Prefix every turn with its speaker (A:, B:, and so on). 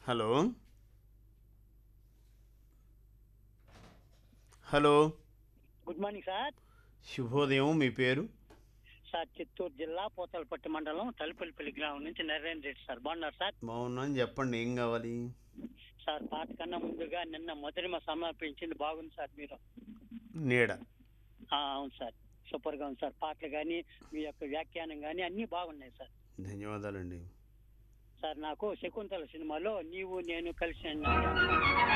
A: hello hello
B: good morning sir
A: శుభోదయం మీ పేరు
B: సార్ చిత్తూరు జిల్లా పోతలపట్టి మండలం తలుపల్లిపల్లి గ్రామం నుంచి నారాయణ రెడ్డి సార్ బాగున్నారు సార్
A: బాగున్నాను చెప్పండి ఏం కావాలి
B: సార్ పాట కన్నా ముందుగా నిన్న మొదటిమ సమర్పించింది బాగుంది సార్ మీరు
A: నీడ
B: ఆ, అవును సార్ సూపర్ గా ఉంది సార్ పాటలు కానీ మీ యొక్క వ్యాఖ్యానం కానీ అన్ని బాగున్నాయి సార్
A: ధన్యవాదాలండి
B: సార్ నాకు శకుంతల సినిమాలో నీవు నేను కలిసి